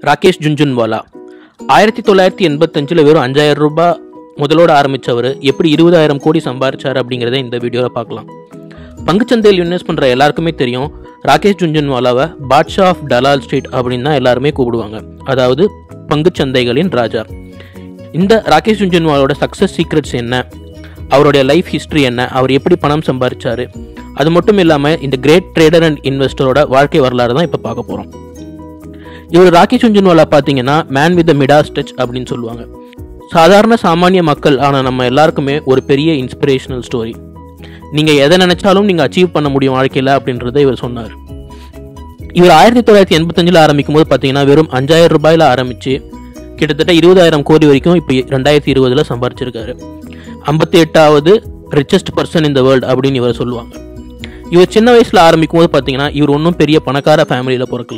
ராகேஷ் ஜுன்ஜுன்வாலா ஆயிரத்தி தொள்ளாயிரத்தி எண்பத்தஞ்சில் வெறும் அஞ்சாயிரம் ரூபாய் முதலோட ஆரம்பித்தவர் எப்படி இருபதாயிரம் கோடி சம்பாரிச்சார் அப்படிங்கிறத இந்த வீடியோவில் பார்க்கலாம் பங்குச்சந்தையில் இன்வெஸ்ட் பண்ணுற எல்லாருக்குமே தெரியும் ராகேஷ் ஜுன்ஜுன்வாலாவை பாட்ஷா ஆஃப் டலால் ஸ்ட்ரீட் அப்படின்னு தான் எல்லாருமே கூப்பிடுவாங்க அதாவது பங்குச்சந்தைகளின் ராஜா இந்த ராகேஷ் ஜுன்ஜுன்வாலோட சக்ஸஸ் சீக்ரெட்ஸ் என்ன அவருடைய லைஃப் ஹிஸ்ட்ரி என்ன அவர் எப்படி பணம் சம்பாரிச்சாரு அது மட்டும் இல்லாமல் இந்த கிரேட் ட்ரேடர் அண்ட் இன்வெஸ்டரோட வாழ்க்கை வரலாறு தான் இப்போ பார்க்க போகிறோம் இவர் ராகேஷ் ஜுன்ஜுன்வாலா பார்த்தீங்கன்னா மேன் வித் மிடாஸ் டச் அப்படின்னு சொல்லுவாங்க சாதாரண சாமானிய மக்கள் ஆனால் நம்ம எல்லாருக்குமே ஒரு பெரிய இன்ஸ்பிரேஷனல் ஸ்டோரி நீங்கள் எதை நினைச்சாலும் நீங்கள் அச்சீவ் பண்ண முடியும் வாழ்க்கையில் அப்படின்றத இவர் சொன்னார் இவர் ஆயிரத்தி தொள்ளாயிரத்தி எண்பத்தஞ்சில் ஆரம்பிக்கும் போது பார்த்தீங்கன்னா வெறும் அஞ்சாயிரம் ரூபாயில் ஆரம்பித்து கிட்டத்தட்ட இருபதாயிரம் கோடி வரைக்கும் இப்போ ரெண்டாயிரத்தி இருபதில் சம்பாரிச்சிருக்காரு ஐம்பத்தி எட்டாவது ரிச்சஸ்ட் பர்சன் இந்த வேர்ல்டு அப்படின்னு இவர் சொல்லுவாங்க இவர் சின்ன வயசில் ஆரம்பிக்கும் போது பார்த்தீங்கன்னா இவர் ஒன்றும் பெரிய பணக்கார ஃபேமிலியில் பிறக்கல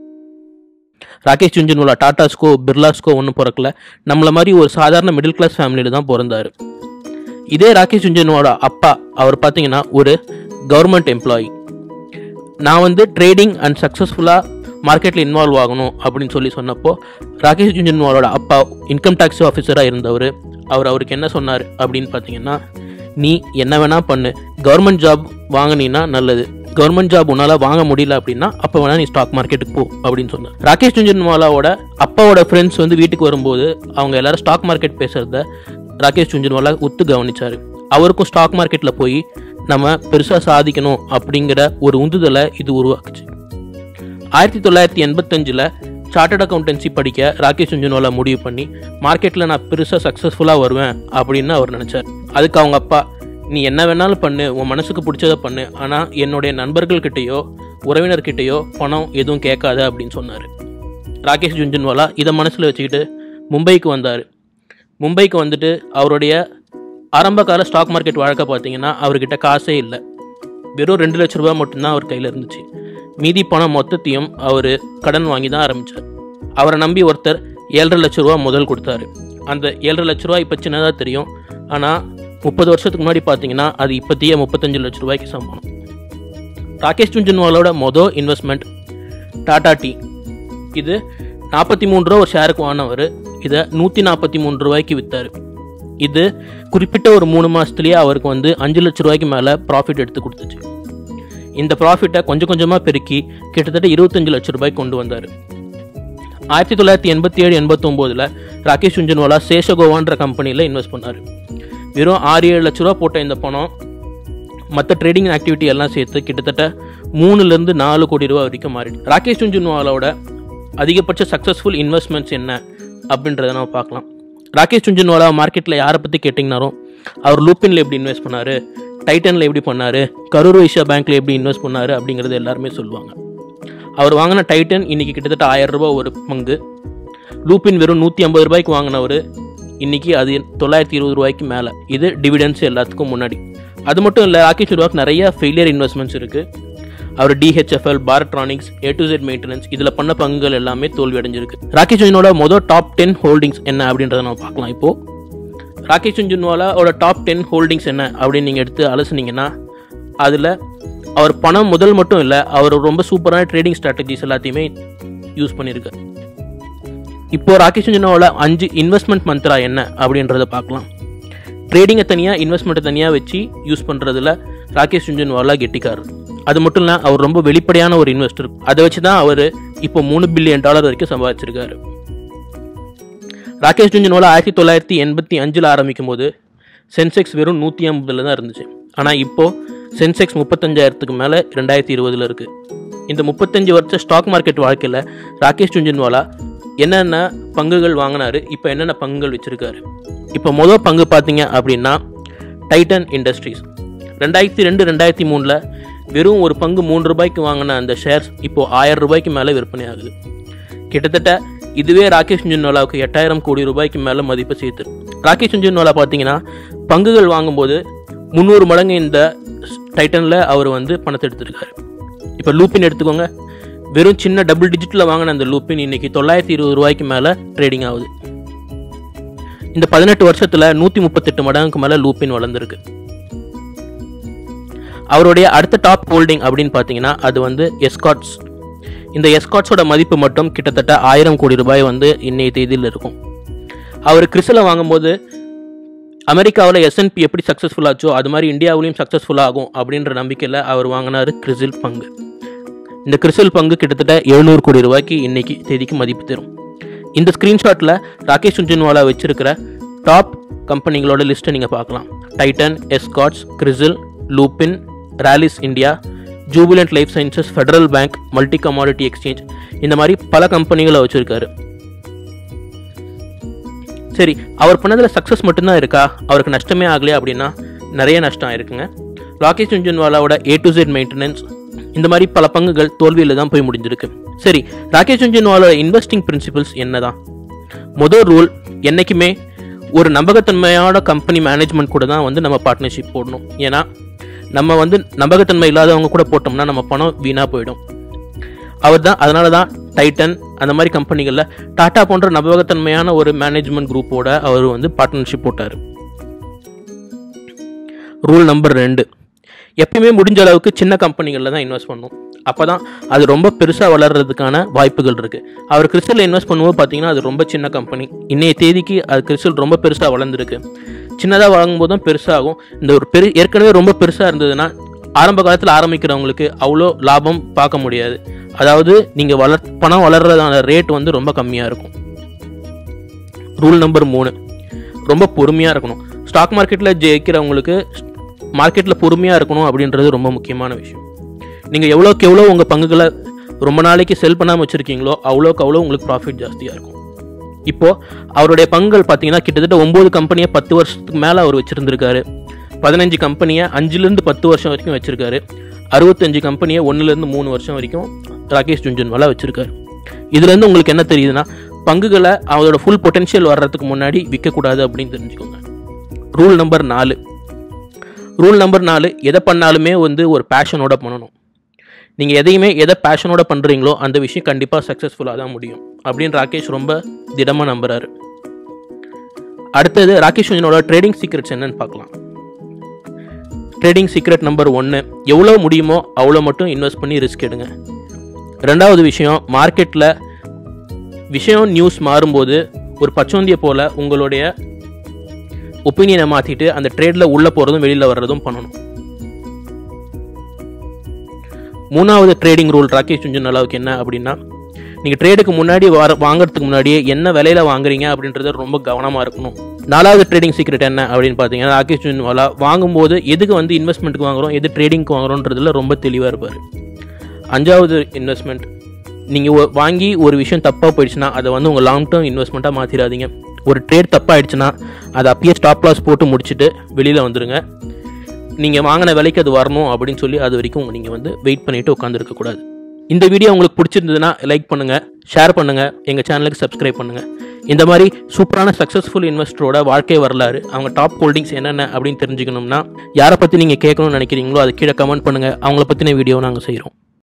ராகேஷ் ஜுன்ஜுன்வாலா டாட்டாஸ்கோ பிர்லாஸ்கோ ஒன்றும் பிறக்கல நம்மள மாதிரி ஒரு சாதாரண மிடில் கிளாஸ் ஃபேமிலியில் தான் பிறந்தார் இதே ராகேஷ் ஜுன்ஜுன்வாலா அப்பா அவர் பார்த்தீங்கன்னா ஒரு கவர்மெண்ட் எம்ப்ளாயி நான் வந்து ட்ரேடிங் அண்ட் சக்ஸஸ்ஃபுல்லாக மார்க்கெட்டில் இன்வால்வ் ஆகணும் அப்படின்னு சொல்லி சொன்னப்போ ராகேஷ் ஜுன்ஜுன்வாலோட அப்பா இன்கம் டேக்ஸ் ஆஃபீஸராக இருந்தவர் அவர் அவருக்கு என்ன சொன்னார் அப்படின்னு பார்த்தீங்கன்னா நீ என்ன வேணால் பண்ணு கவர்மெண்ட் ஜாப் வாங்கினீன்னா நல்லது கவர்மெண்ட் ஜாப் உன்னால் வாங்க முடியல அப்படின்னா அப்போ வேணா நீ ஸ்டாக் மார்க்கெட்டுக்கு போ அப்படின்னு சொன்னார் ராகேஷ் ஜுன்ஜுன்வாலாவோட அப்பாவோட ஃப்ரெண்ட்ஸ் வந்து வீட்டுக்கு வரும்போது அவங்க எல்லாரும் ஸ்டாக் மார்க்கெட் பேசுகிறத ராகேஷ் ஜுன்ஜுன்வாலா உத்து கவனிச்சார் அவருக்கும் ஸ்டாக் மார்க்கெட்டில் போய் நம்ம பெருசாக சாதிக்கணும் அப்படிங்கிற ஒரு உந்துதலை இது உருவாக்குச்சு ஆயிரத்தி தொள்ளாயிரத்தி எண்பத்தஞ்சில் சார்ட்டர்ட் அக்கௌண்டன்சி படிக்க ராகேஷ் ஜுன்ஜுன்வாலா முடிவு பண்ணி மார்க்கெட்டில் நான் பெருசாக சக்ஸஸ்ஃபுல்லாக வருவேன் அப்படின்னு அவர் நினச்சார் அதுக்கு அவங்க அப்பா நீ என்ன வேணாலும் பண்ணு உன் மனசுக்கு பிடிச்சதை பண்ணு ஆனால் என்னுடைய நண்பர்கள்கிட்டயோ உறவினர்கிட்டயோ பணம் எதுவும் கேட்காத அப்படின்னு சொன்னார் ராகேஷ் ஜுன்ஜுன்வாலா இதை மனசில் வச்சுக்கிட்டு மும்பைக்கு வந்தார் மும்பைக்கு வந்துட்டு அவருடைய ஆரம்ப கால ஸ்டாக் மார்க்கெட் வாழ்க்கை பார்த்தீங்கன்னா அவர்கிட்ட காசே இல்லை வெறும் ரெண்டு லட்ச ரூபா மட்டும்தான் அவர் கையில் இருந்துச்சு மீதி பணம் மொத்தத்தையும் அவர் கடன் வாங்கி தான் ஆரம்பித்தார் அவரை நம்பி ஒருத்தர் ஏழரை லட்ச ரூபா முதல் கொடுத்தாரு அந்த ஏழரை லட்ச ரூபா இப்போ சின்னதாக தெரியும் ஆனால் முப்பது வருஷத்துக்கு முன்னாடி பார்த்தீங்கன்னா அது இப்போத்தையே முப்பத்தஞ்சு லட்ச ரூபாய்க்கு சம்பளம் ராகேஷ் ஜுன்ஜுன்வாலோட மொதல் இன்வெஸ்ட்மெண்ட் டாடா டீ இது நாற்பத்தி மூணு ரூபா ஒரு ஷேருக்கு வாங்கினவர் இதை நூற்றி நாற்பத்தி மூணு ரூபாய்க்கு விற்றார் இது குறிப்பிட்ட ஒரு மூணு மாதத்துலேயே அவருக்கு வந்து அஞ்சு லட்ச ரூபாய்க்கு மேலே ப்ராஃபிட் எடுத்து கொடுத்துச்சு இந்த ப்ராஃபிட்டை கொஞ்சம் கொஞ்சமாக பெருக்கி கிட்டத்தட்ட இருபத்தஞ்சு லட்ச ரூபாய்க்கு கொண்டு வந்தார் ஆயிரத்தி தொள்ளாயிரத்தி எண்பத்தி ஏழு எண்பத்தொம்போதில் ராகேஷ் ஜுன்ஜுன்வாலா சேஷகோவான்ற கம்பெனியில் இன்வெஸ்ட் பண்ணார் வெறும் ஆறு ஏழு லட்ச ரூபா போட்ட இந்த பணம் மற்ற ட்ரேடிங் ஆக்டிவிட்டி எல்லாம் சேர்த்து கிட்டத்தட்ட மூணுலேருந்து நாலு கோடி ரூபா வரைக்கும் மாறிடுச்சு ராகேஷ் ஜுன்ஜுன்வாலாவோட அதிகபட்ச சக்ஸஸ்ஃபுல் இன்வெஸ்ட்மெண்ட்ஸ் என்ன அப்படின்றத நம்ம பார்க்கலாம் ராகேஷ் ஜுன்ஜுன்வாலா மார்க்கெட்டில் யாரை பற்றி கேட்டிங்கனாலும் அவர் லூப்பினில் எப்படி இன்வெஸ்ட் பண்ணார் டைட்டனில் எப்படி பண்ணார் கரூர் வைஷா பேங்க்கில் எப்படி இன்வெஸ்ட் பண்ணார் அப்படிங்கிறது எல்லாருமே சொல்லுவாங்க அவர் வாங்கின டைட்டன் இன்றைக்கி கிட்டத்தட்ட ஆயிரம் ரூபாய் ஒரு பங்கு லூப்பின் வெறும் நூற்றி ஐம்பது ரூபாய்க்கு வாங்கினவர் இன்றைக்கி அது தொள்ளாயிரத்தி இருபது ரூபாய்க்கு மேலே இது டிவிடென்ஸ் எல்லாத்துக்கும் முன்னாடி அது மட்டும் இல்லை ராகேஷ் ஜுன்வாக்கு நிறைய ஃபெயிலியர் இன்வெஸ்ட்மெண்ட்ஸ் இருக்குது அவர் DHFL Bartronics A to Z maintenance இதில் பண்ண பங்குகள் எல்லாமே தோல்வி அடைஞ்சிருக்கு ராகேஷ் ஜுன்வாலா மொதல் டாப் டென் ஹோல்டிங்ஸ் என்ன அப்படின்றத நம்ம பார்க்கலாம் இப்போது ராகேஷ் ஜுன்வாலாவோட டாப் டென் ஹோல்டிங்ஸ் என்ன அப்படின்னு நீங்கள் எடுத்து அலசுனீங்கன்னா அதில் அவர் பணம் முதல் மட்டும் இல்லை அவர் ரொம்ப சூப்பரான ட்ரேடிங் ஸ்ட்ராட்டஜிஸ் எல்லாத்தையுமே யூஸ் பண்ணியிருக்காரு இப்போ ராகேஷ் ஜுன்வாலா அஞ்சு இன்வெஸ்ட்மெண்ட் மந்த்ரா என்ன அப்படின்றத பார்க்கலாம் ட்ரேடிங்கை தனியாக இன்வெஸ்ட்மெண்ட்டை தனியாக வச்சு யூஸ் பண்ணுறதுல ராகேஷ் ஜுன்வாலா கெட்டிக்காரர் அது மட்டும் இல்லை அவர் ரொம்ப வெளிப்படையான ஒரு இன்வெஸ்டர் அதை வச்சு தான் அவர் இப்போ மூணு பில்லியன் டாலர் வரைக்கும் சம்பாதிச்சிருக்காரு ராகேஷ் ஜுன்ஜுன்வாலா ஆயிரத்தி தொள்ளாயிரத்தி எண்பத்தி அஞ்சில் ஆரம்பிக்கும் போது சென்செக்ஸ் வெறும் நூற்றி ஐம்பதில் தான் இருந்துச்சு ஆனால் இப்போது சென்செக்ஸ் முப்பத்தஞ்சாயிரத்துக்கு மேலே ரெண்டாயிரத்தி இருபதில் இருக்குது இந்த முப்பத்தஞ்சு வருஷ ஸ்டாக் மார்க்கெட் வாழ்க்கையில் ராகேஷ் ஜுன்ஜுன்வாலா என்னென்ன பங்குகள் வாங்கினாரு இப்போ என்னென்ன பங்குகள் வச்சுருக்காரு இப்போ மொதல் பங்கு பார்த்தீங்க அப்படின்னா டைட்டன் இண்டஸ்ட்ரீஸ் ரெண்டாயிரத்தி ரெண்டு ரெண்டாயிரத்தி மூணில் வெறும் ஒரு பங்கு மூணு ரூபாய்க்கு வாங்கின அந்த ஷேர்ஸ் இப்போது ஆயிரம் ரூபாய்க்கு மேலே விற்பனை ஆகுது கிட்டத்தட்ட இதுவே ராகேஷ் ஜுன்வாலாவுக்கு எட்டாயிரம் கோடி ரூபாய்க்கு மேலே மதிப்பு சேர்த்து ராகேஷ் ஜுன்வாலா பார்த்தீங்கன்னா பங்குகள் வாங்கும்போது முந்நூறு மடங்கு இந்த டைட்டனில் அவர் வந்து பணத்தை எடுத்திருக்காரு இப்போ லூப்பின் எடுத்துக்கோங்க வெறும் சின்ன டபுள் டிஜிட்டில் வாங்கின அந்த லூப்பின் இன்னைக்கு தொள்ளாயிரத்தி இருபது ரூபாய்க்கு மேலே ட்ரேடிங் ஆகுது இந்த பதினெட்டு வருஷத்தில் நூற்றி முப்பத்தெட்டு மடங்குக்கு மேலே லூப்பின் வளர்ந்துருக்கு அவருடைய அடுத்த டாப் ஹோல்டிங் அப்படின்னு பார்த்தீங்கன்னா அது வந்து எஸ்காட்ஸ் இந்த எஸ்காட்ஸோட மதிப்பு மட்டும் கிட்டத்தட்ட ஆயிரம் கோடி ரூபாய் வந்து இன்னைய தேதியில் இருக்கும் அவர் கிறிஸ்டலை வாங்கும்போது அமெரிக்காவில் எஸ்என்பி எப்படி சக்ஸஸ்ஃபுல் ஆச்சோ அது மாதிரி இந்தியாவிலையும் சக்ஸஸ்ஃபுல் ஆகும் அப்படின்ற நம்பிக்கையில் அவர் வாங்கினார் கிறிசில் பங்கு இந்த கிறிஸ்டல் பங்கு கிட்டத்தட்ட எழுநூறு கோடி ரூபாய்க்கு இன்னைக்கு தேதிக்கு மதிப்பு தரும் இந்த ஸ்க்ரீன்ஷாட்டில் ராகேஷ் சுஞ்சன்வாலா வச்சிருக்கிற டாப் கம்பெனிகளோட லிஸ்ட்டை நீங்கள் பார்க்கலாம் Titan Escorts Crisil Lupin Rallis India Jubilant Life Sciences Federal Bank Multi Commodity Exchange இந்த மாதிரி பல கம்பெனிகளை வச்சுருக்காரு சரி அவர் பண்ணதில் சக்ஸஸ் மட்டும்தான் இருக்கா அவருக்கு நஷ்டமே ஆகலையா அப்படின்னா நிறைய நஷ்டம் ஆயிருக்குங்க ராகேஷ் சுஞ்சன்வாலாவோட ஏ டு ஜெட் மெயின்டெனன்ஸ் இந்த மாதிரி பல பங்குகள் தோல்வியில் தான் போய் முடிஞ்சிருக்கு சரி ராகேஷ் சுஞ்சன்வாலோட இன்வெஸ்டிங் பிரின்சிபல்ஸ் என்னதான் முதல் ரூல் என்றைக்குமே ஒரு நம்பகத்தன்மையான கம்பெனி மேனேஜ்மெண்ட் கூட தான் வந்து நம்ம பார்ட்னர்ஷிப் போடணும் ஏன்னா நம்ம வந்து நம்பகத்தன்மை இல்லாதவங்க கூட போட்டோம்னா நம்ம பணம் வீணாக போயிடும் அவர் தான் அதனால தான் டைட்டன் அந்த மாதிரி கம்பெனிகளில் டாடா போன்ற நம்பகத்தன்மையான ஒரு மேனேஜ்மெண்ட் குரூப்போட அவர் வந்து பார்ட்னர்ஷிப் போட்டார் ரூல் நம்பர் ரெண்டு எப்பயுமே முடிஞ்ச அளவுக்கு சின்ன கம்பெனிகளில் தான் இன்வெஸ்ட் பண்ணணும் அப்போ தான் அது ரொம்ப பெருசாக வளர்கிறதுக்கான வாய்ப்புகள் இருக்குது அவர் கிறிஸ்டலில் இன்வெஸ்ட் பண்ணும்போது பார்த்தீங்கன்னா அது ரொம்ப சின்ன கம்பெனி இன்னைய தேதிக்கு அது கிறிஸ்டல் ரொம்ப பெருசாக வளர்ந்துருக்கு சின்னதாக வாங்கும்போது தான் பெருசாகும் இந்த ஒரு பெரு ஏற்கனவே ரொம்ப பெருசாக இருந்ததுன்னா ஆரம்ப காலத்தில் ஆரம்பிக்கிறவங்களுக்கு அவ்வளோ லாபம் பார்க்க முடியாது அதாவது நீங்கள் வளர் பணம் வளர்றதான ரேட் வந்து ரொம்ப கம்மியாக இருக்கும் ரூல் நம்பர் மூணு ரொம்ப பொறுமையாக இருக்கணும் ஸ்டாக் மார்க்கெட்டில் ஜெயிக்கிறவங்களுக்கு மார்க்கெட்டில் பொறுமையாக இருக்கணும் அப்படின்றது ரொம்ப முக்கியமான விஷயம் நீங்கள் எவ்வளோக்கு எவ்வளோ உங்கள் பங்குகளை ரொம்ப நாளைக்கு செல் பண்ணாமல் வச்சுருக்கீங்களோ அவ்வளோக்கு அவ்வளோ உங்களுக்கு ப்ராஃபிட் ஜாஸ்தியாக இருக்கும் இப்போது அவருடைய பங்குகள் பார்த்தீங்கன்னா கிட்டத்தட்ட ஒம்பது கம்பெனியை பத்து வருஷத்துக்கு மேலே அவர் வச்சுருந்துருக்காரு பதினஞ்சு கம்பெனியை அஞ்சுலேருந்து பத்து வருஷம் வரைக்கும் வச்சுருக்காரு அறுபத்தஞ்சு கம்பெனியை ஒன்றுலேருந்து மூணு வருஷம் வரைக்கும் ராகேஷ் ஜுன்ஜன்வாலா வச்சுருக்காரு இதுலேருந்து உங்களுக்கு என்ன தெரியுதுன்னா பங்குகளை அவரோட ஃபுல் பொட்டென்ஷியல் வர்றதுக்கு முன்னாடி விற்கக்கூடாது அப்படின்னு தெரிஞ்சுக்கோங்க ரூல் நம்பர் நாலு ரூல் நம்பர் நாலு எதை பண்ணாலுமே வந்து ஒரு பேஷனோட பண்ணணும் நீங்கள் எதையுமே எதை பேஷனோட பண்ணுறீங்களோ அந்த விஷயம் கண்டிப்பாக சக்ஸஸ்ஃபுல்லாக தான் முடியும் அப்படின்னு ராகேஷ் ரொம்ப திடமாக நம்புறாரு அடுத்தது ராகேஷ் ரஞ்சனோட ட்ரேடிங் சீக்ரெட்ஸ் என்னன்னு பார்க்கலாம் ட்ரேடிங் சீக்ரெட் நம்பர் ஒன்று எவ்வளோ முடியுமோ அவ்வளோ மட்டும் இன்வெஸ்ட் பண்ணி ரிஸ்க் எடுங்க ரெண்டாவது விஷயம் மார்க்கெட்டில் விஷயம் நியூஸ் மாறும்போது ஒரு பச்சோந்தியை போல் உங்களுடைய ஒப்பீனியனை மாற்றிட்டு அந்த ட்ரேடில் உள்ளே போகிறதும் வெளியில் வர்றதும் பண்ணணும் மூணாவது ட்ரேடிங் ரூல் ராகேஷ் சுஞ்சன் அளவுக்கு என்ன அப்படின்னா நீங்கள் ட்ரேடுக்கு முன்னாடி வர வாங்குறதுக்கு முன்னாடியே என்ன விலையில் வாங்குறீங்க அப்படின்றத ரொம்ப கவனமாக இருக்கணும் நாலாவது ட்ரேடிங் சீக்ரெட் என்ன அப்படின்னு பார்த்தீங்கன்னா ராகேஷ் சுஞ்சன்வாலா வாங்கும்போது எதுக்கு வந்து இன்வெஸ்ட்மெண்ட்டுக்கு வாங்குறோம் எது ட்ரேடிங்க்கு வாங்குறோன்றதுல ரொம்ப தெளிவாக இருப்பார் அஞ்சாவது இன்வெஸ்ட்மெண்ட் நீங்கள் வாங்கி ஒரு விஷயம் தப்பாக போயிடுச்சுன்னா அதை வந்து உங்கள் லாங் டேர்ம் இன்வெஸ்ட்மெண்ட்டாக மாற்றிடாதீங்க ஒரு ட்ரேட் தப்பாயிடுச்சுன்னா அதை அப்பயே ஸ்டாப் லாஸ் போட்டு முடிச்சுட்டு வெளியில் வந்துடுங்க நீங்கள் வாங்கின விலைக்கு அது வரணும் அப்படின்னு சொல்லி அது வரைக்கும் நீங்கள் வந்து வெயிட் பண்ணிட்டு உட்காந்துருக்கக்கூடாது இந்த வீடியோ உங்களுக்கு பிடிச்சிருந்ததுன்னா லைக் பண்ணுங்கள் ஷேர் பண்ணுங்கள் எங்கள் சேனலுக்கு சப்ஸ்கிரைப் பண்ணுங்கள் இந்த மாதிரி சூப்பரான சக்ஸஸ்ஃபுல் இன்வெஸ்டரோட வாழ்க்கை வரலாறு அவங்க டாப் ஹோல்டிங்ஸ் என்னென்ன அப்படின்னு தெரிஞ்சுக்கணும்னா யாரை பற்றி நீங்கள் கேட்கணும்னு நினைக்கிறீங்களோ அது கீழே கமெண்ட் பண்ணுங்கள் அவங்கள பற்றின வீடியோ நாங்கள் செய்கிறோம்